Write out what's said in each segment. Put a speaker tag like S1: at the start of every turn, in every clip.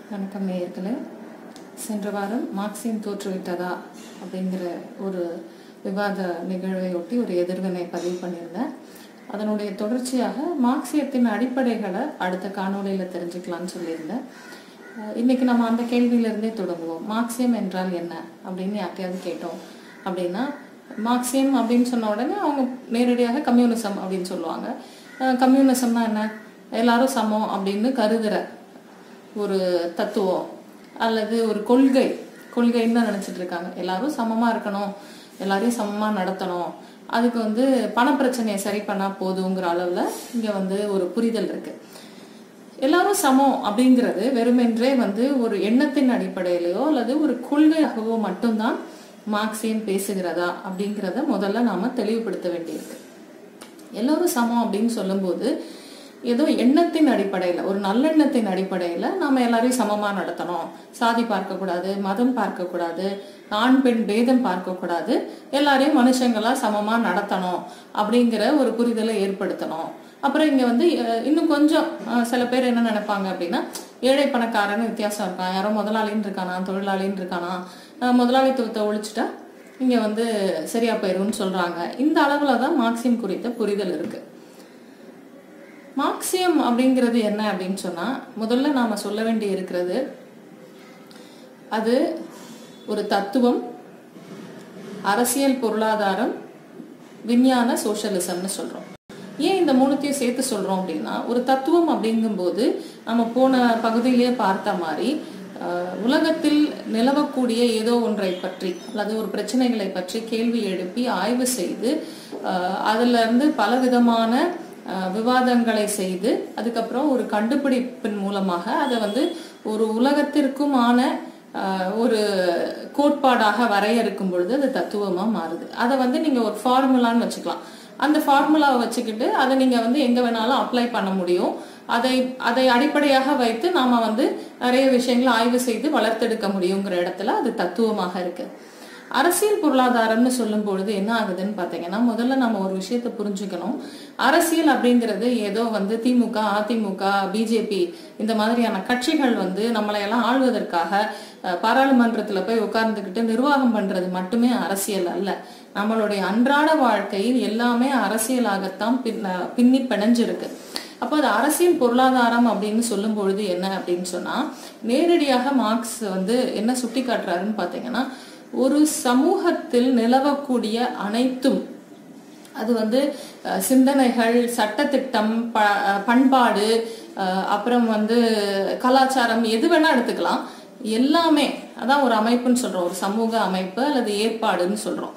S1: வணக்கம் நேயர்களே சென்ற வாரம் மார்க்சியம் தோற்றுவிட்டதா அப்படிங்கிற ஒரு விவாத நிகழ்வை ஒட்டி ஒரு எதிர்வினை பதிவு பண்ணியிருந்தேன் அதனுடைய தொடர்ச்சியாக மார்க்சியத்தின் அடிப்படைகளை அடுத்த காணொளியில் தெரிஞ்சுக்கலாம்னு சொல்லியிருந்தேன் அஹ் இன்னைக்கு நம்ம அந்த கேள்வியிலிருந்தே தொடங்குவோம் மார்க்சியம் என்றால் என்ன அப்படின்னு யார்ட்டையாவது கேட்டோம் அப்படின்னா மார்க்சியம் அப்படின்னு சொன்ன உடனே அவங்க நேரடியாக கம்யூனிசம் அப்படின்னு சொல்லுவாங்க அஹ் கம்யூனிசம்னா என்ன எல்லாரும் சமம் அப்படின்னு கருதுற ஒரு தத்துவம் அல்லது ஒரு கொள்கை கொள்கைன்னு தான் நினைச்சிட்டு இருக்காங்க எல்லாரும் சமமா இருக்கணும் எல்லாரையும் சமமா நடத்தணும் அதுக்கு வந்து பணப்பிரச்சனையை சரி பண்ணா போதுங்கிற அளவுல இங்க வந்து ஒரு புரிதல் இருக்கு எல்லாரும் சமம் அப்படிங்கிறது வெறுமென்றே வந்து ஒரு எண்ணத்தின் அடிப்படையிலயோ அல்லது ஒரு கொள்கையாகவோ மட்டும்தான் மார்க்சியம் பேசுகிறதா அப்படிங்கிறத முதல்ல நாம தெளிவுபடுத்த வேண்டியிருக்கு எல்லாரும் சமம் அப்படின்னு சொல்லும்போது ஏதோ எண்ணத்தின் அடிப்படையில ஒரு நல்லெண்ணத்தின் அடிப்படையில நாம எல்லாரையும் சமமா நடத்தணும் சாதி பார்க்க கூடாது மதம் பார்க்க கூடாது ஆண் பெண் பேதம் பார்க்க கூடாது எல்லாரையும் மனுஷங்களா சமமா நடத்தணும் அப்படிங்கிற ஒரு புரிதலை ஏற்படுத்தணும் அப்புறம் இங்க வந்து அஹ், இன்னும் கொஞ்சம் அஹ், சில பேர் என்ன நினைப்பாங்க அப்படின்னா ஏழை பணக்காரன்னு வித்தியாசம் இருக்கான் யாரோ முதலாளின்னு இருக்கானா தொழிலாளின்னு இருக்கானா அஹ், முதலாளித்துவத்தை ஒழிச்சிட்டா இங்க வந்து சரியா போயிரும்னு சொல்றாங்க இந்த அளவுல தான் மார்க்சியம் குறித்த புரிதல் இருக்கு மார்க்சியம் அப்படிங்கிறது என்ன அப்படின்னு சொன்னா முதல்ல நாம சொல்ல வேண்டி இருக்கிறது அது ஒரு தத்துவம் அரசியல் பொருளாதாரம் விஞ்ஞான சோஷலிசம்னு சொல்றோம் ஏன் இந்த மூணுத்தையும் சேர்த்து சொல்றோம் அப்படின்னா ஒரு தத்துவம் அப்படிங்கும்போது நம்ம போன பகுதியிலேயே பார்த்த மாதிரி அஹ், உலகத்தில் நிலவக்கூடிய ஏதோ ஒன்றை பற்றி அல்லது ஒரு பிரச்சனைகளை பற்றி கேள்வி எழுப்பி ஆய்வு செய்து அஹ், அதுல இருந்து பலவிதமான அஹ், விவாதங்களை செய்து அதுக்கப்புறம் ஒரு கண்டுபிடிப்பின் மூலமாக அதை வந்து ஒரு உலகத்திற்குமான அஹ், ஒரு கோட்பாடாக வரையறுக்கும் பொழுது அது தத்துவமா மாறுது அதை வந்து நீங்க ஒரு ஃபார்முலான்னு வச்சுக்கலாம் அந்த ஃபார்முலாவை வச்சுக்கிட்டு அதை நீங்க வந்து எங்க வேணாலும் அப்ளை பண்ண முடியும் அதை அதை அடிப்படையாக வைத்து நாம வந்து நிறைய விஷயங்களை ஆய்வு செய்து வளர்த்தெடுக்க முடியுங்கிற இடத்துல அது தத்துவமாக இருக்கு அரசியல் பொருளாதாரம்னு சொல்லும் பொழுது என்ன ஆகுதுன்னு பாத்தீங்கன்னா முதல்ல நம்ம ஒரு விஷயத்தை புரிஞ்சுக்கணும் அரசியல் அப்படிங்கிறது ஏதோ வந்து திமுக அதிமுக பிஜேபி இந்த மாதிரியான கட்சிகள் வந்து நம்மளை எல்லாம் ஆள்வதற்காக அஹ், பாராளுமன்றத்துல போய் உட்கார்ந்துக்கிட்டு நிர்வாகம் பண்றது மட்டுமே அரசியல் அல்ல நம்மளுடைய அன்றாட வாழ்க்கையில் எல்லாமே அரசியலாகத்தான் பின்ன பின்னி பிணைஞ்சிருக்கு அப்போ அது அரசியல் பொருளாதாரம் அப்படின்னு சொல்லும் பொழுது என்ன அப்படின்னு சொன்னா நேரடியாக மார்க்ஸ் வந்து என்ன சுட்டி காட்டுறாருன்னு பாத்தீங்கன்னா ஒரு சமூகத்தில் நிலவக்கூடிய அனைத்தும் அது வந்து அஹ், சிந்தனைகள் சட்டத்திட்டம் ப- அஹ், பண்பாடு அஹ், அப்புறம் வந்து கலாச்சாரம் எது வேணா எடுத்துக்கலாம் எல்லாமே அதான் ஒரு அமைப்புன்னு சொல்றோம் ஒரு சமூக அமைப்பு அல்லது ஏற்பாடுன்னு சொல்றோம்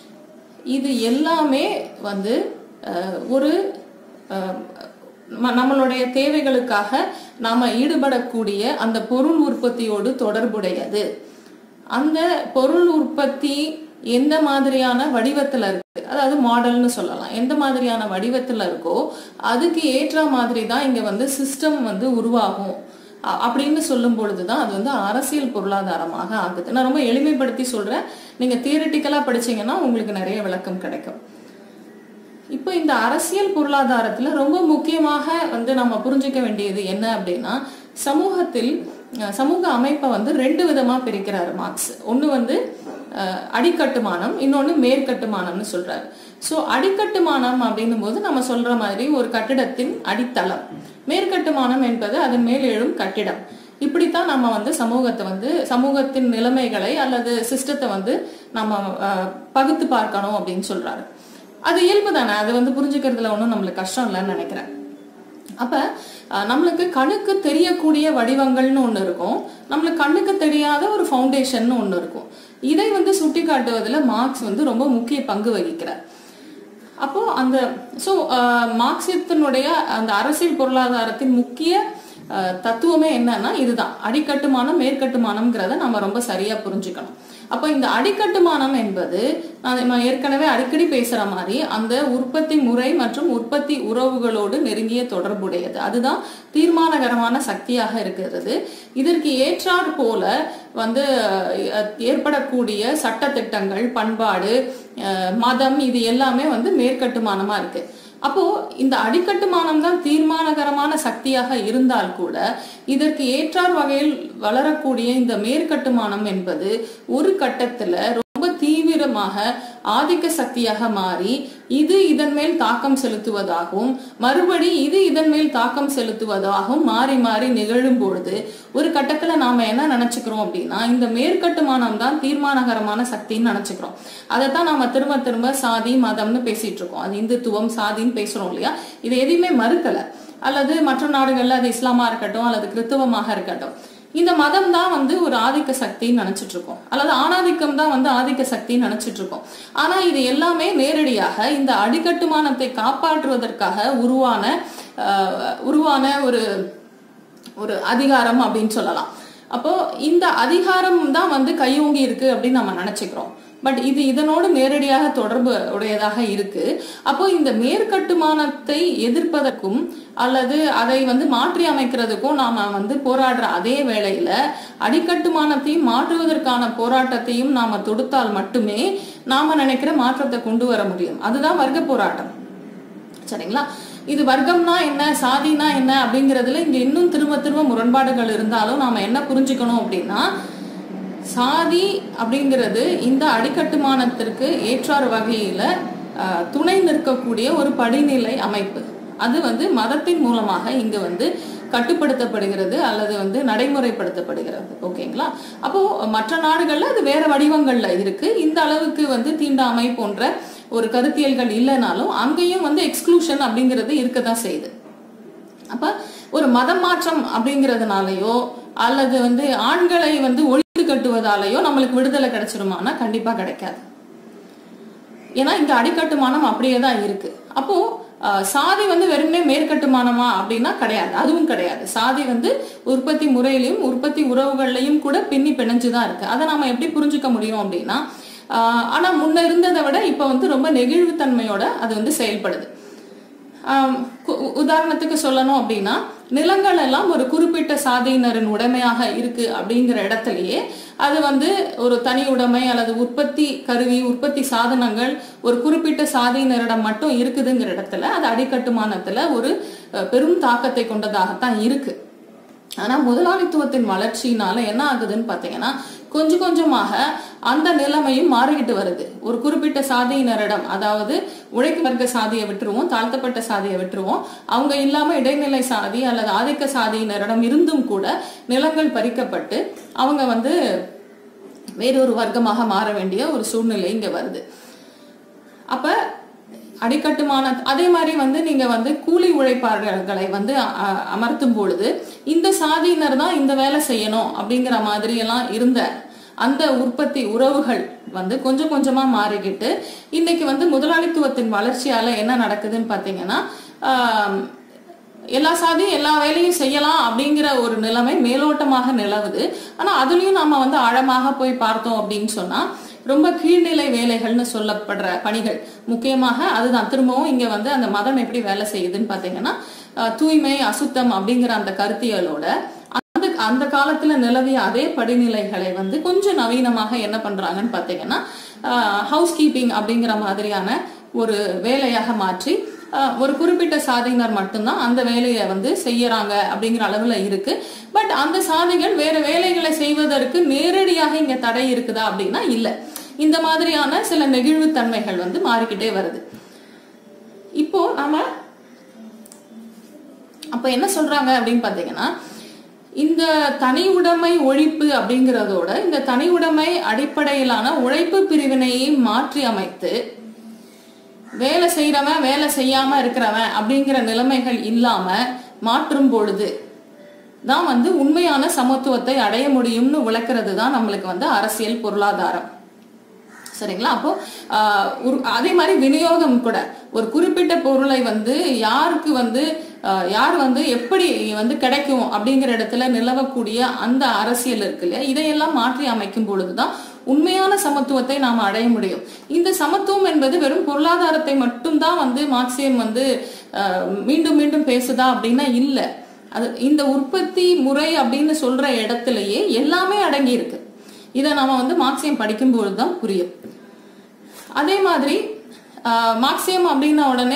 S1: இது எல்லாமே வந்து அஹ், ஒரு அஹ், ம- நம்மளுடைய தேவைகளுக்காக நாம ஈடுபடக்கூடிய அந்த பொருள் உற்பத்தியோடு தொடர்புடையது அந்த பொருள் உற்பத்தி எந்த மாதிரியான வடிவத்துல இருக்கு அதாவது மாடல்னு சொல்லலாம் எந்த மாதிரியான வடிவத்துல இருக்கோ அதுக்கு ஏற்ற மாதிரி தான் இங்க வந்து சிஸ்டம் வந்து உருவாகும் அ- அப்படின்னு சொல்லும் பொழுதுதான் அது வந்து அரசியல் பொருளாதாரமாக ஆகுது நான் ரொம்ப எளிமைப்படுத்தி சொல்றேன் நீங்க தியரிட்டிக்கலா படிச்சீங்கன்னா உங்களுக்கு நிறைய விளக்கம் கிடைக்கும் இப்போ இந்த அரசியல் பொருளாதாரத்துல ரொம்ப முக்கியமாக வந்து நம்ம புரிஞ்சுக்க வேண்டியது என்ன அப்படின்னா சமூகத்தில் அஹ், சமூக அமைப்பை வந்து ரெண்டு விதமா பிரிக்கிறாரு மார்க்ஸ் ஒண்ணு வந்து அஹ், அடிக்கட்டுமானம் இன்னொன்னு மேற்கட்டுமானம்னு சொல்றாரு சோ அடிக்கட்டுமானம் அப்படின்னும் போது நம்ம சொல்ற மாதிரி ஒரு கட்டிடத்தின் அடித்தளம் மேற்கட்டுமானம் என்பது அதன் மேல் எழும் கட்டிடம் இப்படித்தான் நம்ம வந்து சமூகத்தை வந்து சமூகத்தின் நிலைமைகளை அல்லது சிஸ்டத்தை வந்து நம்ம அஹ், பகுத்து பார்க்கணும் அப்படின்னு சொல்றாரு அது இயல்பு தானே அது வந்து புரிஞ்சுக்கிறதுல ஒன்றும் நம்மளுக்கு கஷ்டம் இல்லைன்னு நினைக்கிறேன் அப்ப அஹ், நம்மளுக்கு கண்ணுக்கு தெரியக்கூடிய வடிவங்கள்னு ஒண்ணு இருக்கும் நம்மளுக்கு கண்ணுக்கு தெரியாத ஒரு ஃபவுண்டேஷன் ஒண்ணு இருக்கும் இதை வந்து சுட்டி காட்டுவதில் மார்க்ஸ் வந்து ரொம்ப முக்கிய பங்கு வகிக்கிறார் அப்போ அந்த ஸோ மார்க்சியத்தினுடைய அந்த அரசியல் பொருளாதாரத்தின் முக்கிய அஹ், தத்துவமே என்னன்னா இதுதான் அடிக்கட்டுமானம் மேற்கட்டுமானம்ங்கிறத நம்ம ரொம்ப சரியா புரிஞ்சுக்கணும் அப்போ இந்த அடிக்கட்டுமானம் என்பது நான் நான் ஏற்கனவே அடிக்கடி பேசுற மாதிரி அந்த உற்பத்தி முறை மற்றும் உற்பத்தி உறவுகளோடு நெருங்கிய தொடர்புடையது அதுதான் தீர்மானகரமான சக்தியாக இருக்கிறது இதற்கு ஏற்றாற் போல வந்து அஹ், ஏற்படக்கூடிய சட்டத்திட்டங்கள் பண்பாடு அஹ், மதம் இது எல்லாமே வந்து மேற்கட்டுமானமா இருக்கு அப்போ இந்த அடிக்கட்டுமானம் தான் தீர்மானகரமான சக்தியாக இருந்தால் கூட இதற்கு ஏற்றார் வகையில் வளரக்கூடிய இந்த மேற்கட்டுமானம் என்பது ஒரு கட்டத்துல ரொம்ப தீவிரமாக ஆதிக்க சக்தியாக மாறி இது இதன் மேல் தாக்கம் செலுத்துவதாகவும் மறுபடி இது இதன் மேல் தாக்கம் செலுத்துவதாகவும் மாறி மாறி நிகழும் பொழுது ஒரு கட்டத்துல நாம என்ன நினைச்சுக்கிறோம் அப்படின்னா இந்த மேற்கட்டுமானம் தான் தீர்மானகரமான சக்தின்னு நினைச்சுக்கிறோம் அதைத்தான் நாம திரும்ப திரும்ப சாதி மதம்னு பேசிட்டு இருக்கோம் அது இந்துத்துவம் சாதின்னு பேசுறோம் இல்லையா இது எதையுமே மறுக்கல அல்லது மற்ற நாடுகள்ல அது இஸ்லாமா இருக்கட்டும் அல்லது கிறித்துவமாக இருக்கட்டும் இந்த மதம் தான் வந்து ஒரு ஆதிக்க சக்தின்னு நினைச்சிட்டு இருக்கோம் அல்லது ஆணாதிக்கம் தான் வந்து ஆதிக்க சக்தின்னு நினைச்சிட்டு இருக்கோம் ஆனா இது எல்லாமே நேரடியாக இந்த அடிக்கட்டுமானத்தை காப்பாற்றுவதற்காக உருவான ஆஹ், உருவான ஒரு ஒரு அதிகாரம் அப்படின்னு சொல்லலாம் அப்போ இந்த அதிகாரம் தான் வந்து கையோங்கி இருக்கு அப்படின்னு நம்ம நினைச்சுக்கிறோம் பட் இது இதனோடு நேரடியாக தொடர்பு உடையதாக இருக்கு அப்போ இந்த மேற்கட்டுமானத்தை எதிர்ப்பதற்கும் அல்லது அதை வந்து மாற்றி அமைக்கிறதுக்கும் நாம வந்து போராடுற அதே வேளையில அடிக்கட்டுமானத்தையும் மாற்றுவதற்கான போராட்டத்தையும் நாம தொடுத்தால் மட்டுமே நாம நினைக்கிற மாற்றத்தை கொண்டு வர முடியும் அதுதான் வர்க்க போராட்டம் சரிங்களா இது வர்க்கம்னா என்ன சாதினா என்ன அப்படிங்கறதுல இங்க இன்னும் திரும்ப திரும்ப முரண்பாடுகள் இருந்தாலும் நாம என்ன புரிஞ்சுக்கணும் அப்படின்னா சாதி அப்படிங்கிறது இந்த அடிக்கட்டுமானத்திற்கு ஏற்றார் வகையில ஆஹ், துணை நிற்கக்கூடிய ஒரு படிநிலை அமைப்பு அது வந்து மதத்தின் மூலமாக இங்கு வந்து கட்டுப்படுத்தப்படுகிறது அல்லது வந்து நடைமுறைப்படுத்தப்படுகிறது ஓகேங்களா அப்போ மற்ற நாடுகள்ல அது வேற வடிவங்கள்ல இருக்கு இந்த அளவுக்கு வந்து தீண்டாமை போன்ற ஒரு கருத்தியல்கள் இல்லைனாலும் அங்கேயும் வந்து எக்ஸ்க்ளூஷன் அப்படிங்கிறது இருக்கதான் செய்யுது அப்ப ஒரு மதம் மாற்றம் அப்படிங்கறதுனாலயோ அல்லது வந்து ஆண்களை வந்து ஒழித்து கட்டுவதாலேயோ நம்மளுக்கு விடுதலை கிடைச்சிருமானா கண்டிப்பா கிடைக்காது ஏன்னா இங்க அடிக்கட்டுமானம் அப்படியே தான் இருக்கு அப்போ அஹ், சாதி வந்து வெறுமனே மேற்கட்டுமானமா அப்படின்னா கிடையாது அதுவும் கிடையாது சாதி வந்து உற்பத்தி முறையிலையும் உற்பத்தி உறவுகள்லையும் கூட பின்னி பிணைஞ்சுதான் இருக்கு அதை நாம எப்படி புரிஞ்சுக்க முடியும் அப்படின்னா ஆஹ், ஆனா முன்ன இருந்ததை விட இப்ப வந்து ரொம்ப நெகிழ்வுத்தன்மையோட அது வந்து செயல்படுது ஆம், கு- உ- உதாரணத்துக்கு சொல்லணும் அப்படின்னா நிலங்கள் எல்லாம் ஒரு குறிப்பிட்ட சாதியினரின் உடைமையாக இருக்கு அப்படிங்கிற இடத்துலயே அது வந்து ஒரு தனி உடைமை அல்லது உற்பத்தி கருவி உற்பத்தி சாதனங்கள் ஒரு குறிப்பிட்ட சாதியினரிடம் மட்டும் இருக்குதுங்கிற இடத்துல அது அடிக்கட்டுமானத்துல ஒரு அஹ், பெரும் தாக்கத்தை கொண்டதாகத்தான் இருக்கு ஆனா முதலாளித்துவத்தின் வளர்ச்சியினால என்ன ஆகுதுன்னு பாத்தீங்கன்னா கொஞ்சம் கொஞ்சமாக அந்த நிலைமையும் மாறிக்கிட்டு வருது ஒரு குறிப்பிட்ட சாதியினரிடம் அதாவது உழைக்கும் வர்க்க சாதியை விட்டுருவோம் தாழ்த்தப்பட்ட சாதியை விட்டுருவோம் அவங்க இல்லாம இடைநிலை சாதி அல்லது ஆதிக்க சாதியினரிடம் இருந்தும் கூட நிலங்கள் பறிக்கப்பட்டு அவங்க வந்து வேறொரு வர்க்கமாக மாற வேண்டிய ஒரு சூழ்நிலை இங்க வருது அப்ப அடிக்கட்டுமான அதே மாதிரி வந்து நீங்க வந்து கூலி உழைப்பாளர்களை வந்து அ- அமர்த்தும் பொழுது இந்த சாதியினர் தான் இந்த வேலை செய்யணும் அப்படிங்கிற மாதிரி எல்லாம் இருந்த அந்த உற்பத்தி உறவுகள் வந்து கொஞ்சம் கொஞ்சமா மாறிக்கிட்டு இன்னைக்கு வந்து முதலாளித்துவத்தின் வளர்ச்சியால என்ன நடக்குதுன்னு பாத்தீங்கன்னா ஆம், எல்லா சாதியும் எல்லா வேலையும் செய்யலாம் அப்படிங்கிற ஒரு நிலைமை மேலோட்டமாக நிலவுது ஆனா அதுலயும் நாம வந்து ஆழமாக போய் பார்த்தோம் அப்படின்னு சொன்னா ரொம்ப கீழ்நிலை வேலைகள்னு சொல்லப்படுற பணிகள் முக்கியமாக அதுதான் திரும்பவும் இங்க வந்து அந்த மதம் எப்படி வேலை செய்யுதுன்னு பாத்தீங்கன்னா அஹ், தூய்மை அசுத்தம் அப்படிங்கிற அந்த கருத்தியலோட அந்த அந்த காலத்துல நிலவிய அதே படிநிலைகளை வந்து கொஞ்சம் நவீனமாக என்ன பண்றாங்கன்னு பாத்தீங்கன்னா ஹவுஸ் கீப்பிங் அப்படிங்கிற மாதிரியான ஒரு வேலையாக மாற்றி ஆஹ், ஒரு குறிப்பிட்ட சாதியினர் மட்டும்தான் அந்த வேலையை வந்து செய்யறாங்க அப்படிங்கிற அளவுல இருக்கு பட் அந்த சாதிகள் வேற வேலைகளை செய்வதற்கு நேரடியாக இங்க தடை இருக்குதா அப்படின்னா இல்ல இந்த மாதிரியான சில நெகிழ்வுத்தன்மைகள் வந்து மாறிக்கிட்டே வருது இப்போ நாம அப்ப என்ன சொல்றாங்க அப்படின்னு பாத்தீங்கன்னா இந்த தனி உடைமை ஒழிப்பு அப்படிங்கறதோட இந்த தனி உடைமை அடிப்படையிலான உழைப்பு பிரிவினையை மாற்றி அமைத்து வேலை செய்யறவன் வேலை செய்யாம இருக்கிறவன் அப்படிங்கிற நிலைமைகள் இல்லாம மாற்றும் பொழுது தான் வந்து உண்மையான சமத்துவத்தை அடைய முடியும்னு விளக்குறது தான் நம்மளுக்கு வந்து அரசியல் பொருளாதாரம் சரிங்களா அப்போ ஆஹ், ஒரு- அதே மாதிரி விநியோகம் கூட ஒரு குறிப்பிட்ட பொருளை வந்து யாருக்கு வந்து ஆஹ், யார் வந்து எப்படி வந்து கிடைக்கும் அப்படிங்கிற இடத்துல நிலவக்கூடிய அந்த அரசியல் இருக்கு இல்லையா இதையெல்லாம் மாற்றி அமைக்கும் பொழுதுதான் உண்மையான சமத்துவத்தை நாம் அடைய முடியும் இந்த சமத்துவம் என்பது வெறும் பொருளாதாரத்தை மட்டும்தான் வந்து மார்க்சியம் வந்து ஆஹ், மீண்டும் மீண்டும் பேசுதா அப்படின்னா இல்ல அது இந்த உற்பத்தி முறை அப்படின்னு சொல்ற இடத்துலயே எல்லாமே அடங்கி இருக்கு இதை நாம வந்து மார்க்சியம் படிக்கும்போது தான் புரியும் அதே மாதிரி ஆஹ், மார்க்சியம் அப்படின்ன உடனே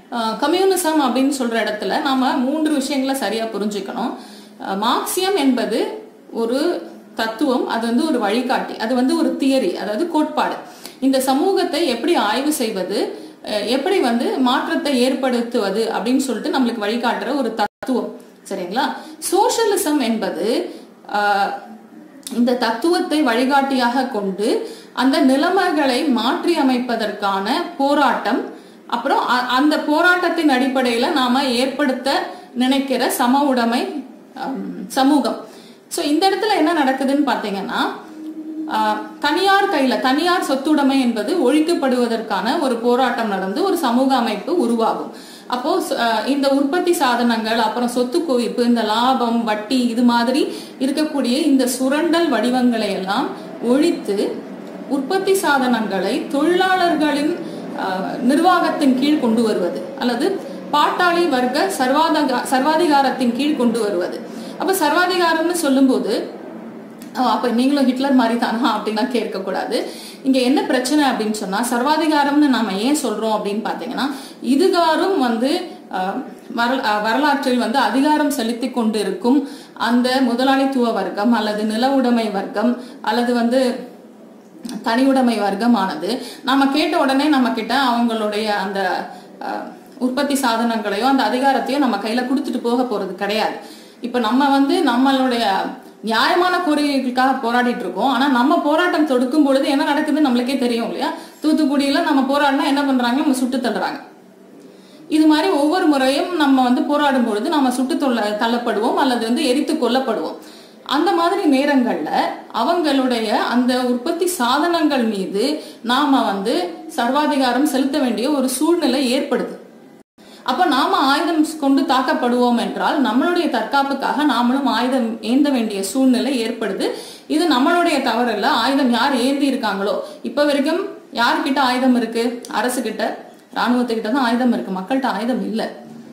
S1: கம்யூனிசம் அப்படின்னு சொல்ற இடத்துல நாம மூன்று விஷயங்களை சரியா புரிஞ்சுக்கணும் அஹ், மார்க்சியம் என்பது ஒரு தத்துவம் அது வந்து ஒரு வழிகாட்டி அது வந்து ஒரு தியரி அதாவது கோட்பாடு இந்த சமூகத்தை எப்படி ஆய்வு செய்வது அஹ், எப்படி வந்து மாற்றத்தை ஏற்படுத்துவது அப்படின்னு சொல்லிட்டு நம்மளுக்கு வழிகாட்டுற ஒரு தத்துவம் சரிங்களா சோஷலிசம் என்பது அஹ், இந்த தத்துவத்தை வழிகாட்டியாக கொண்டு அந்த நிலைமைகளை மாற்றி அமைப்பதற்கான போராட்டம் அப்புறம் அ- அந்த போராட்டத்தின் அடிப்படையில நாம ஏற்படுத்த நினைக்கிற சம உடைமை ஹம், சமூகம் சோ இந்த இடத்துல என்ன நடக்குதுன்னு பாத்தீங்கன்னா ஆஹ், தனியார் கையில தனியார் சொத்துடைமை என்பது ஒழிக்கப்படுவதற்கான ஒரு போராட்டம் நடந்து ஒரு சமூக அமைப்பு உருவாகும் அப்போ ச- ஆஹ், இந்த உற்பத்தி சாதனங்கள் அப்புறம் சொத்து குவிப்பு இந்த லாபம் வட்டி இது மாதிரி இருக்கக்கூடிய இந்த சுரண்டல் வடிவங்களை எல்லாம் ஒழித்து உற்பத்தி சாதனங்களை தொழிலாளர்களின் ஆஹ், நிர்வாகத்தின் கீழ் கொண்டு வருவது அல்லது பாட்டாளி வர்க்க சர்வாதக சர்வாதிகாரத்தின் கீழ் கொண்டு வருவது அப்ப சர்வாதிகாரம்னு சொல்லும்போது அஹ் அப்ப நீங்களும் ஹிட்லர் மாதிரி தானா அப்படின்னா கேட்க கூடாது இங்க என்ன பிரச்சனை அப்படின்னு சொன்னா சர்வாதிகாரம்னு நாம ஏன் சொல்றோம் அப்படின்னு பாத்தீங்கன்னா இதுகாரும் வந்து அஹ், வரல- அஹ், வரலாற்றில் வந்து அதிகாரம் செலுத்தி கொண்டிருக்கும் அந்த முதலாளித்துவ வர்க்கம் அல்லது நில உடைமை வர்க்கம் அல்லது வந்து தனியுடைமை வர்க்கமானது நாம கேட்ட உடனே நம்ம கிட்ட அவங்களுடைய அந்த அஹ், உற்பத்தி சாதனங்களையோ அந்த அதிகாரத்தையோ நம்ம கையில கொடுத்துட்டு போக போறது கிடையாது இப்ப நம்ம வந்து நம்மளுடைய நியாயமான கோரிக்கைகளுக்காக போராடிட்டு இருக்கோம் ஆனா நம்ம போராட்டம் தொடுக்கும் பொழுது என்ன நடக்குதுன்னு நம்மளுக்கே தெரியும் இல்லையா தூத்துக்குடியில நம்ம போராடினா என்ன பண்றாங்க நம்ம சுட்டு தள்ளுறாங்க இது மாதிரி ஒவ்வொரு முறையும் நம்ம வந்து போராடும் பொழுது நம்ம சுட்டு தொல்ல தள்ளப்படுவோம் அல்லது வந்து எரித்து கொல்லப்படுவோம் அந்த மாதிரி நேரங்கள்ல அவங்களுடைய அந்த உற்பத்தி சாதனங்கள் மீது நாம வந்து சர்வாதிகாரம் செலுத்த வேண்டிய ஒரு சூழ்நிலை ஏற்படுது அப்ப நாம ஆயுதம் கொண்டு தாக்கப்படுவோம் என்றால் நம்மளுடைய தற்காப்புக்காக நாமளும் ஆயுதம் ஏந்த வேண்டிய சூழ்நிலை ஏற்படுது இது நம்மளுடைய தவறு இல்ல ஆயுதம் யார் ஏந்தி இருக்காங்களோ இப்ப வரைக்கும் யார்கிட்ட ஆயுதம் இருக்கு அரசு கிட்ட ராணுவத்துக்கிட்ட தான் ஆயுதம் இருக்கு மக்கள்கிட்ட ஆயுதம் இல்ல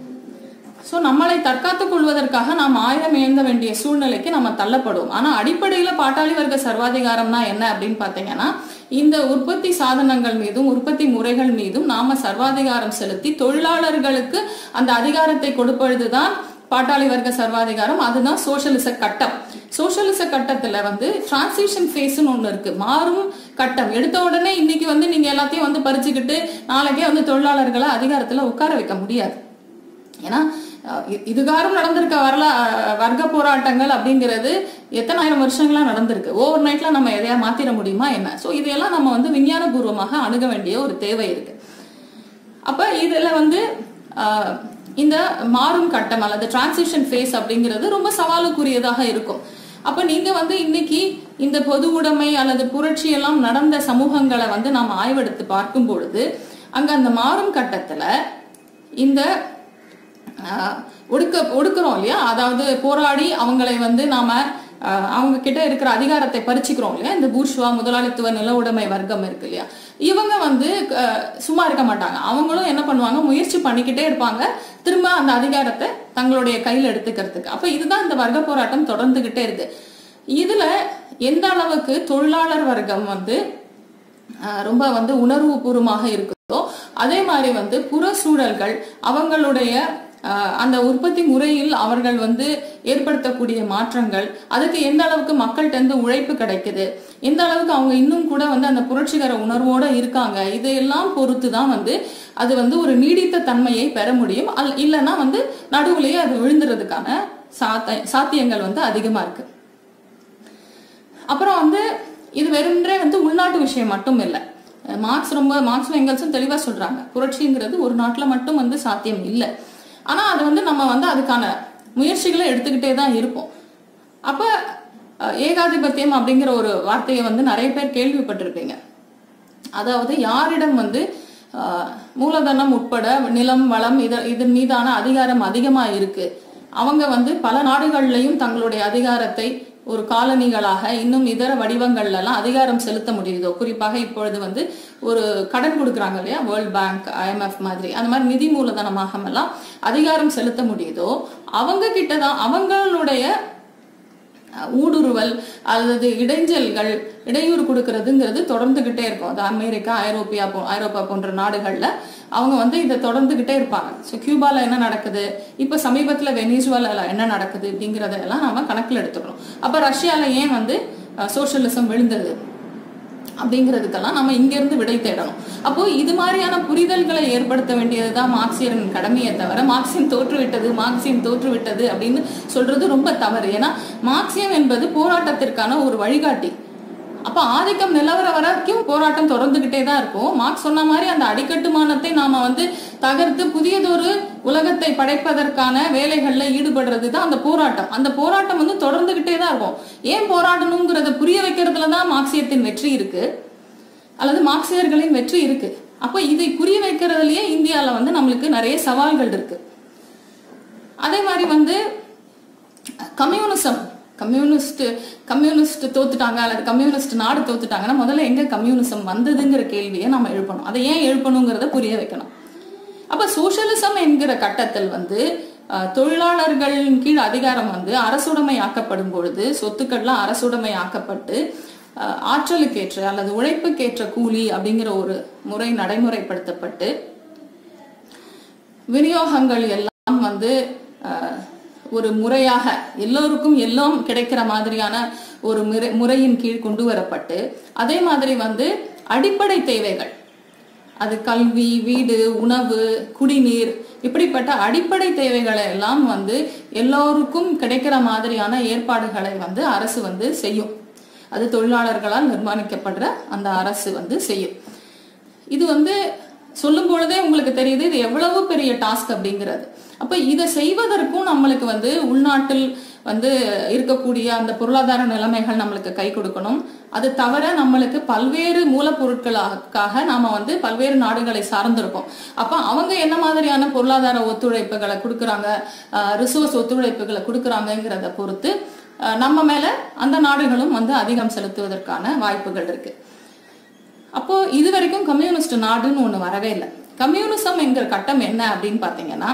S1: சோ நம்மளை தற்காத்துக் கொள்வதற்காக நாம் ஆயுதம் ஏந்த வேண்டிய சூழ்நிலைக்கு நம்ம தள்ளப்படுவோம் ஆனா அடிப்படையில பாட்டாளி வர்க்க சர்வாதிகாரம்னா என்ன அப்படின்னு பாத்தீங்கன்னா இந்த உற்பத்தி சாதனங்கள் மீதும் உற்பத்தி முறைகள் மீதும் நாம சர்வாதிகாரம் செலுத்தி தொழிலாளர்களுக்கு அந்த அதிகாரத்தை கொடுப்பதுதான் பாட்டாளி வர்க்க சர்வாதிகாரம் அதுதான் சோஷலிச கட்டம் சோஷலிச கட்டத்துல வந்து டிரான்சிஷன் ஃபேஸ்னு ஒண்ணு இருக்கு மாறும் கட்டம் எடுத்த உடனே இன்னைக்கு வந்து நீங்க எல்லாத்தையும் வந்து பறிச்சுக்கிட்டு நாளைக்கே வந்து தொழிலாளர்களை அதிகாரத்துல உட்கார வைக்க முடியாது ஏன்னா அஹ், இ- இதுகாரும் நடந்திருக்க வரலா அஹ், வர்க்க போராட்டங்கள் அப்படிங்கிறது எத்தனை ஆயிரம் வருஷங்களா நடந்திருக்கு ஓவர் நைட்ல நம்ம எதையா மாத்திர முடியுமா என்ன சோ இதையெல்லாம் நம்ம வந்து விஞ்ஞான பூர்வமாக அணுக வேண்டிய ஒரு தேவை இருக்கு அப்ப இதுல வந்து ஆஹ், இந்த மாறும் கட்டம் அல்லது டிரான்சிஷன் ஃபேஸ் அப்படிங்கிறது ரொம்ப சவாலுக்குரியதாக இருக்கும் அப்ப நீங்க வந்து இன்னைக்கு இந்த பொது உடைமை அல்லது புரட்சி எல்லாம் நடந்த சமூகங்களை வந்து நாம் ஆய்வெடுத்து பார்க்கும் பொழுது அங்க அந்த மாறும் கட்டத்துல இந்த ஆஹ், ஒடுக்க ஒடுக்குறோம் இல்லையா அதாவது போராடி அவங்களை வந்து நாம ஆஹ், அவங்க கிட்ட இருக்கிற அதிகாரத்தை பறிச்சுக்கிறோம் இல்லையா இந்த பூர்ஷுவா முதலாளித்துவ நில உடைமை வர்க்கம் இருக்கு இல்லையா இவங்க வந்து ஆஹ், சும்மா இருக்க மாட்டாங்க அவங்களும் என்ன பண்ணுவாங்க முயற்சி பண்ணிக்கிட்டே இருப்பாங்க திரும்ப அந்த அதிகாரத்தை தங்களுடைய கையில் எடுத்துக்கிறதுக்கு அப்ப இதுதான் இந்த வர்க்க போராட்டம் தொடர்ந்துகிட்டே இருக்கு இதுல எந்த அளவுக்கு தொழிலாளர் வர்க்கம் வந்து ஆஹ் ரொம்ப வந்து உணர்வுபூர்வமாக இருக்குதோ அதே மாதிரி வந்து புற சூழல்கள் அவங்களுடைய ஆஹ் அந்த உற்பத்தி முறையில் அவர்கள் வந்து ஏற்படுத்தக்கூடிய மாற்றங்கள் அதுக்கு எந்த அளவுக்கு மக்கள்கிட்ட இருந்து உழைப்பு கிடைக்குது எந்த அளவுக்கு அவங்க இன்னும் கூட வந்து அந்த புரட்சிகர உணர்வோட இருக்காங்க இதையெல்லாம் பொறுத்து தான் வந்து அது வந்து ஒரு நீடித்த தன்மையை பெற முடியும் அல் இல்லைன்னா வந்து நடுவுலயே அது விழுந்துறதுக்கான சாத்த சாத்தியங்கள் வந்து அதிகமா இருக்கு அப்புறம் வந்து இது வெறும்ன்றே வந்து உள்நாட்டு விஷயம் மட்டும் இல்லை மார்க்ஸ் ரொம்ப மார்க்ஸும் எங்கல்ஸும் தெளிவா சொல்றாங்க புரட்சிங்கிறது ஒரு நாட்டுல மட்டும் வந்து சாத்தியம் இல்லை ஆனா அது வந்து நம்ம வந்து அதுக்கான முயற்சிகளை எடுத்துக்கிட்டே தான் இருப்போம் அப்ப அஹ், ஏகாதிபத்தியம் அப்படிங்கிற ஒரு வார்த்தையை வந்து நிறைய பேர் கேள்விப்பட்டிருப்பீங்க அதாவது யாரிடம் வந்து ஆஹ், மூலதனம் உட்பட நிலம் வளம் இத இதன் மீதான அதிகாரம் அதிகமா இருக்கு அவங்க வந்து பல நாடுகள்லயும் தங்களுடைய அதிகாரத்தை ஒரு காலனிகளாக இன்னும் இதர வடிவங்கள்ல எல்லாம் அதிகாரம் செலுத்த முடியுதோ குறிப்பாக இப்பொழுது வந்து ஒரு கடன் கொடுக்குறாங்க இல்லையா வேர்ல்ட் பேங்க் ஐஎம்எஃப் மாதிரி அந்த மாதிரி நிதி மூலதனமாக எல்லாம் அதிகாரம் செலுத்த முடியுதோ அவங்க கிட்ட தான் அவங்களுடைய அஹ், ஊடுருவல் அல்லது இடைஞ்சல்கள் இடையூறு கொடுக்கறதுங்கிறது தொடர்ந்துகிட்டே இருக்கும் அது அமெரிக்கா ஐரோப்பியா போ ஐரோப்பா போன்ற நாடுகள்ல அவங்க வந்து இதை தொடர்ந்துகிட்டே இருப்பாங்க ஸோ கியூபால என்ன நடக்குது இப்ப சமீபத்துல வெனிசுவால என்ன நடக்குது அப்படிங்கறதெல்லாம் நம்ம கணக்குல எடுத்துக்கணும் அப்ப ரஷ்யால ஏன் வந்து சோஷியலிசம் விழுந்தது அப்படிங்கிறதுக்கெல்லாம் நம்ம இங்கிருந்து விடை தேடணும் அப்போ இது மாதிரியான புரிதல்களை ஏற்படுத்த வேண்டியதுதான் மார்க்சியரின் கடமையை தவிர மார்க்சியம் தோற்றுவிட்டது மார்க்சியம் தோற்றுவிட்டது அப்படின்னு சொல்றது ரொம்ப தவறு ஏன்னா மார்க்சியம் என்பது போராட்டத்திற்கான ஒரு வழிகாட்டி அப்ப ஆதிக்கம் நிலவர வரைக்கும் போராட்டம் தொடர்ந்துகிட்டே தான் இருக்கும் மார்க்ஸ் சொன்ன மாதிரி அந்த அடிக்கட்டுமானத்தை நாம வந்து தகர்த்து புதியதொரு உலகத்தை படைப்பதற்கான வேலைகள்ல ஈடுபடுறது தான் அந்த போராட்டம் அந்த போராட்டம் வந்து தொடர்ந்துகிட்டே தான் இருக்கும் ஏன் போராடணுங்கிறத புரிய வைக்கிறதுல தான் மார்க்சியத்தின் வெற்றி இருக்கு அல்லது மார்க்சியர்களின் வெற்றி இருக்கு அப்போ இதை புரிய வைக்கிறதுலயே இந்தியால வந்து நம்மளுக்கு நிறைய சவால்கள் இருக்கு அதே மாதிரி வந்து கம்யூனிசம் கம்யூனிஸ்ட் கம்யூனிஸ்ட் தோத்துட்டாங்க அல்லது கம்யூனிஸ்ட் நாடு தோத்துட்டாங்கன்னா முதல்ல எங்க கம்யூனிசம் வந்ததுங்கிற கேள்வியை நம்ம எழுப்பணும் அதை ஏன் எழுப்பணுங்கிறத புரிய வைக்கணும் அப்ப சோசியலிசம் என்கிற கட்டத்தில் வந்து அஹ், தொழிலாளர்களின் கீழ் அதிகாரம் வந்து அரசுடைமை ஆக்கப்படும் பொழுது சொத்துக்கள்லாம் அரசுடைமை ஆக்கப்பட்டு அஹ், ஆற்றலுக்கேற்ற அல்லது உழைப்புக்கேற்ற கூலி அப்படிங்கிற ஒரு முறை நடைமுறைப்படுத்தப்பட்டு விநியோகங்கள் எல்லாம் வந்து அஹ், ஒரு முறையாக எல்லோருக்கும் எல்லாம் கிடைக்கிற மாதிரியான ஒரு முறை முறையின் கீழ் கொண்டு வரப்பட்டு அதே மாதிரி வந்து அடிப்படை தேவைகள் அது கல்வி வீடு உணவு குடிநீர் இப்படிப்பட்ட அடிப்படை தேவைகளை எல்லாம் வந்து எல்லோருக்கும் கிடைக்கிற மாதிரியான ஏற்பாடுகளை வந்து அரசு வந்து செய்யும் அது தொழிலாளர்களால் நிர்மாணிக்கப்படுற அந்த அரசு வந்து செய்யும் இது வந்து சொல்லும் பொழுதே உங்களுக்கு தெரியுது இது எவ்வளவு பெரிய டாஸ்க் அப்படிங்கிறது அப்ப இதை செய்வதற்கும் நம்மளுக்கு வந்து உள்நாட்டில் வந்து இருக்கக்கூடிய அந்த பொருளாதார நிலைமைகள் நம்மளுக்கு கை கொடுக்கணும் அது தவிர நம்மளுக்கு பல்வேறு மூலப்பொருட்களுக்காக நாம வந்து பல்வேறு நாடுகளை சார்ந்திருக்கோம் அப்ப அவங்க என்ன மாதிரியான பொருளாதார ஒத்துழைப்புகளை கொடுக்குறாங்க ரிசோர்ஸ் ஒத்துழைப்புகளை கொடுக்குறாங்கங்கிறத பொறுத்து அஹ், நம்ம மேல அந்த நாடுகளும் வந்து அதிகம் செலுத்துவதற்கான வாய்ப்புகள் இருக்கு அப்போ இது வரைக்கும் கம்யூனிஸ்ட் நாடுன்னு ஒண்ணு வரவே இல்லை கம்யூனிசம் என்கிற கட்டம் என்ன அப்படின்னு பாத்தீங்கன்னா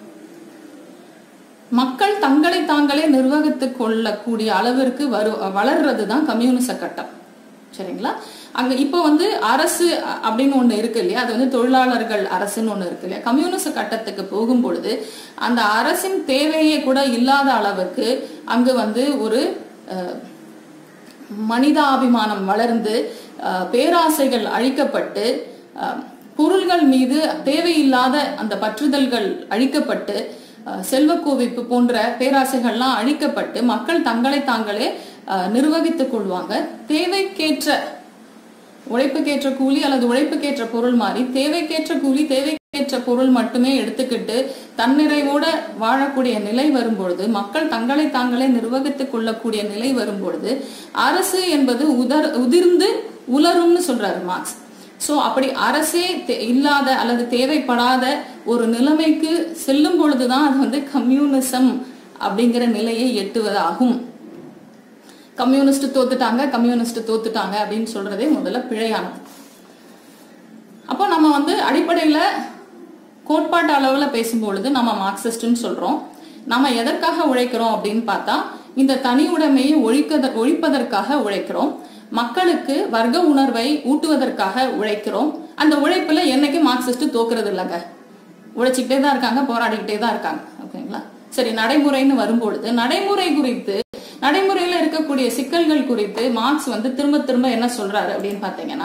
S1: மக்கள் தங்களை தாங்களே நிர்வகித்துக் கொள்ளக்கூடிய அளவிற்கு வரு வளர்றது தான் கம்யூனிச கட்டம் சரிங்களா அங்க இப்போ வந்து அரசு அ- அப்படின்னு ஒண்ணு இருக்கு இல்லையா அது வந்து தொழிலாளர்கள் அரசுன்னு ஒண்ணு இருக்கு இல்லையா கம்யூனிச கட்டத்துக்கு போகும் பொழுது அந்த அரசின் தேவையே கூட இல்லாத அளவுக்கு அங்கு வந்து ஒரு அஹ், மனிதாபிமானம் வளர்ந்து அஹ், பேராசைகள் அழிக்கப்பட்டு அஹ், பொருள்கள் மீது தேவையில்லாத அந்த பற்றுதல்கள் அழிக்கப்பட்டு அஹ், செல்வக் குவிப்பு போன்ற பேராசைகள்லாம் அழிக்கப்பட்டு மக்கள் தங்களை தாங்களே அஹ், நிர்வகித்துக் கொள்வாங்க தேவைக்கேற்ற உழைப்புக்கேற்ற கூலி அல்லது உழைப்புக்கேற்ற பொருள் மாறி தேவைக்கேற்ற கூலி தேவைக்கேற்ற பொருள் மட்டுமே எடுத்துக்கிட்டு தன்னிறைவோட வாழக்கூடிய நிலை வரும்பொழுது மக்கள் தங்களை தாங்களே நிர்வகித்துக் கொள்ளக்கூடிய நிலை வரும்பொழுது அரசு என்பது உதர் உதிர்ந்து உலரும்னு சொல்றாரு மார்க்ஸ் சோ அப்படி அரசே தே- இல்லாத அல்லது தேவைப்படாத ஒரு நிலைமைக்கு செல்லும் பொழுதுதான் அது வந்து கம்யூனிசம் அப்படிங்கிற நிலையை எட்டுவதாகும் கம்யூனிஸ்ட் தோத்துட்டாங்க கம்யூனிஸ்ட் தோத்துட்டாங்க அப்படின்னு சொல்றதே முதல்ல பிழையானது அப்போ நம்ம வந்து அடிப்படையில கோட்பாட்டு அளவுல பேசும்பொழுது நம்ம மார்க்சிஸ்ட்னு சொல்றோம் நம்ம எதற்காக உழைக்கிறோம் அப்படின்னு பார்த்தா இந்த தனி உடைமையை ஒழிக்கத ஒழிப்பதற்காக உழைக்கிறோம் மக்களுக்கு வர்க்க உணர்வை ஊட்டுவதற்காக உழைக்கிறோம் அந்த உழைப்புல என்னைக்கு மார்க்சிஸ்ட் தோக்குறது இல்லைங்க உழைச்சிக்கிட்டே தான் இருக்காங்க போராடிக்கிட்டே தான் இருக்காங்க ஓகேங்களா சரி நடைமுறைன்னு வரும்பொழுது நடைமுறை குறித்து நடைமுறையில இருக்கக்கூடிய சிக்கல்கள் குறித்து மார்க்ஸ் வந்து திரும்ப திரும்ப என்ன சொல்றாரு அப்படின்னு பாத்தீங்கன்னா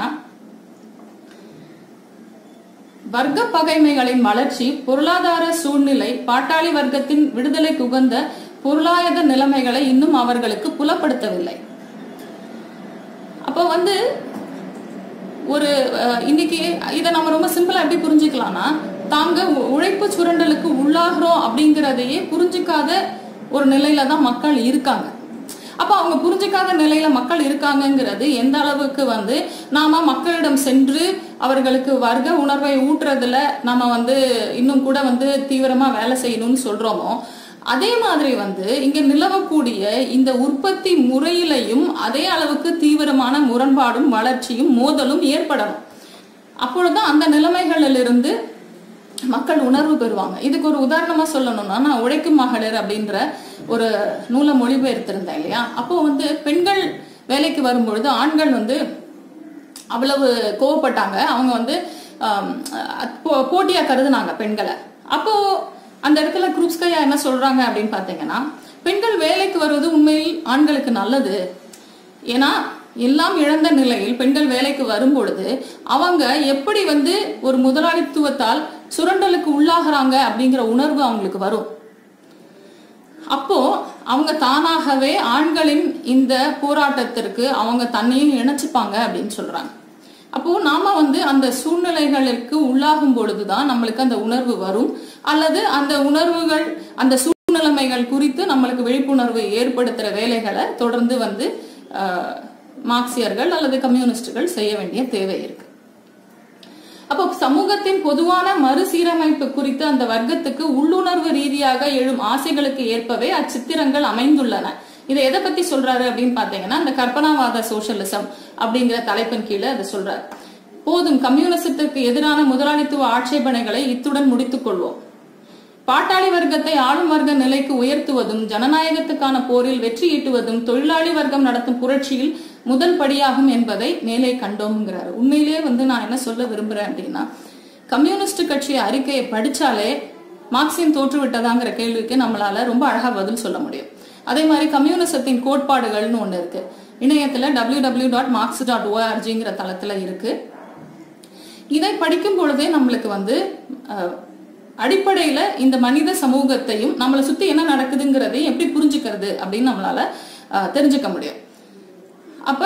S1: வர்க்க பகைமைகளின் வளர்ச்சி பொருளாதார சூழ்நிலை பாட்டாளி வர்க்கத்தின் விடுதலைக்கு உகந்த பொருளாதார நிலைமைகளை இன்னும் அவர்களுக்கு புலப்படுத்தவில்லை அப்போ வந்து ஒரு அஹ், இன்னைக்கு இதை நம்ம ரொம்ப சிம்பிளா எப்படி புரிஞ்சுக்கலாம்னா தாங்க உ- உழைப்பு சுரண்டலுக்கு உள்ளாகிறோம் அப்படிங்கறதையே புரிஞ்சுக்காத ஒரு நிலையில தான் மக்கள் இருக்காங்க அப்ப அவங்க புரிஞ்சுக்காத நிலையில மக்கள் இருக்காங்கங்கிறது எந்த அளவுக்கு வந்து நாம மக்களிடம் சென்று அவர்களுக்கு வர்க்க உணர்வை ஊட்டுறதுல நாம வந்து இன்னும் கூட வந்து தீவிரமா வேலை செய்யணும்னு சொல்றோமோ அதே மாதிரி வந்து இங்க நிலவக்கூடிய இந்த உற்பத்தி முறையிலையும் அதே அளவுக்கு தீவிரமான முரண்பாடும் வளர்ச்சியும் மோதலும் ஏற்படணும் அப்பொழுதுதான் அந்த நிலைமைகளிலிருந்து மக்கள் உணர்வு பெறுவாங்க இதுக்கு ஒரு உதாரணமா சொல்லணும்னா நான் உழைக்கும் மகளிர் அப்படின்ற ஒரு நூலை மொழிபெயர்த்திருந்தேன் இல்லையா அப்போ வந்து பெண்கள் வேலைக்கு வரும்பொழுது ஆண்கள் வந்து அவ்வளவு கோவப்பட்டாங்க அவங்க வந்து ஆம், அஹ், போ- போட்டியா கருதுனாங்க பெண்களை அப்போ அந்த இடத்துல குரூப்ஸ்கையா என்ன சொல்றாங்க அப்படின்னு பாத்தீங்கன்னா பெண்கள் வேலைக்கு வருவது உண்மையில் ஆண்களுக்கு நல்லது ஏன்னா எல்லாம் இழந்த நிலையில் பெண்கள் வேலைக்கு வரும்பொழுது அவங்க எப்படி வந்து ஒரு முதலாளித்துவத்தால் சுரண்டலுக்கு உள்ளாகிறாங்க அப்படிங்கிற உணர்வு அவங்களுக்கு வரும் அப்போ அவங்க தானாகவே ஆண்களின் இந்த போராட்டத்திற்கு அவங்க தன்னையும் இணைச்சுப்பாங்க அப்படின்னு சொல்றாங்க அப்போ நாம வந்து அந்த சூழ்நிலைகளுக்கு உள்ளாகும் பொழுதுதான் நம்மளுக்கு அந்த உணர்வு வரும் அல்லது அந்த உணர்வுகள் அந்த சூழ்நிலைமைகள் குறித்து நம்மளுக்கு விழிப்புணர்வு ஏற்படுத்துற வேலைகளை தொடர்ந்து வந்து ஆஹ், மார்க்சியர்கள் அல்லது கம்யூனிஸ்டுகள் செய்ய வேண்டிய தேவை இருக்கு அப்போ சமூகத்தின் பொதுவான மறுசீரமைப்பு குறித்து அந்த வர்க்கத்துக்கு உள்ளுணர்வு ரீதியாக எழும் ஆசைகளுக்கு ஏற்பவே அச்சித்திரங்கள் அமைந்துள்ளன இதை எதை பத்தி சொல்றாரு அப்படின்னு பாத்தீங்கன்னா இந்த கற்பனாவாத சோஷலிசம் அப்படிங்கிற தலைப்பின் கீழே அதை சொல்றாரு போதும் கம்யூனிசத்திற்கு எதிரான முதலாளித்துவ ஆட்சேபனைகளை இத்துடன் முடித்துக் கொள்வோம் பாட்டாளி வர்க்கத்தை ஆளும் வர்க்க நிலைக்கு உயர்த்துவதும் ஜனநாயகத்துக்கான போரில் வெற்றி ஈட்டுவதும் தொழிலாளி வர்க்கம் நடத்தும் புரட்சியில் முதல் படியாகும் என்பதை மேலே கண்டோம்ங்கிறாரு உண்மையிலேயே வந்து நான் என்ன சொல்ல விரும்புறேன் அப்படின்னா கம்யூனிஸ்ட் கட்சி அறிக்கையை படிச்சாலே மார்க்சியம் தோற்று விட்டதாங்கிற கேள்விக்கு நம்மளால ரொம்ப அழகா பதில் சொல்ல முடியும் அதே மாதிரி கம்யூனிசத்தின் கோட்பாடுகள்னு ஒண்ணு இருக்கு இணையத்துல W W dot Marx dot ஓஆர்ஜிங்கிற தளத்துல இருக்கு இதை படிக்கும் பொழுதே நம்மளுக்கு வந்து அஹ், அடிப்படையில இந்த மனித சமூகத்தையும் நம்மளை சுத்தி என்ன நடக்குதுங்கிறதையும் எப்படி புரிஞ்சுக்கிறது அப்படின்னு நம்மளால அஹ், தெரிஞ்சுக்க முடியும் அப்ப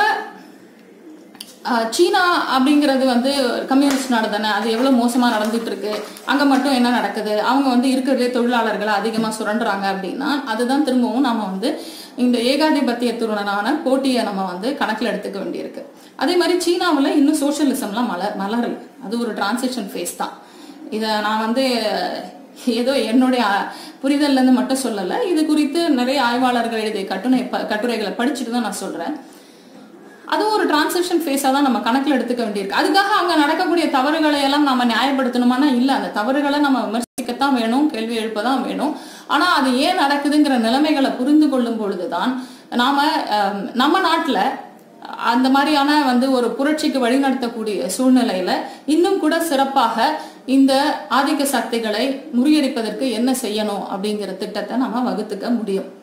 S1: அஹ், சீனா அப்படிங்கிறது வந்து கம்யூனிஸ்ட் நாடு தானே அது எவ்வளவு மோசமா நடந்துட்டு இருக்கு அங்க மட்டும் என்ன நடக்குது அவங்க வந்து இருக்கிறதே தொழிலாளர்களை அதிகமா சுரண்டுறாங்க அப்படின்னா அதுதான் திரும்பவும் நாம வந்து இந்த ஏகாதிபத்தியத்துடனான போட்டியை நம்ம வந்து கணக்குல எடுத்துக்க வேண்டியிருக்கு அதே மாதிரி சீனாவுல இன்னும் சோஷியலிசம்லாம் மலர் மலரல் அது ஒரு டிரான்சிஷன் ஃபேஸ் தான் இதை நான் வந்து ஏதோ என்னுடைய அஹ், புரிதல்ல இருந்து மட்டும் சொல்லல இது குறித்து நிறைய ஆய்வாளர்கள் எழுதிய கட்டுரை ப- கட்டுரைகளை படிச்சுட்டு தான் நான் சொல்றேன் அதுவும் ஒரு டிரான்சாக்ஷன் ஃபேஸாக தான் நம்ம கணக்கில் எடுத்துக்க வேண்டியிருக்கு அதுக்காக அங்கே நடக்கக்கூடிய தவறுகளை எல்லாம் நம்ம நியாயப்படுத்தணுமானா இல்லை அந்த தவறுகளை நம்ம விமர்சிக்கத்தான் வேணும் கேள்வி எழுப்பதான் வேணும் ஆனால் அது ஏன் நடக்குதுங்கிற நிலைமைகளை புரிந்து கொள்ளும் பொழுதுதான் நாம அஹ், நம்ம நாட்டில் அந்த மாதிரியான வந்து ஒரு புரட்சிக்கு வழிநடத்தக்கூடிய சூழ்நிலையில இன்னும் கூட சிறப்பாக இந்த ஆதிக்க சக்திகளை முறியடிப்பதற்கு என்ன செய்யணும் அப்படிங்கிற திட்டத்தை நம்ம வகுத்துக்க முடியும்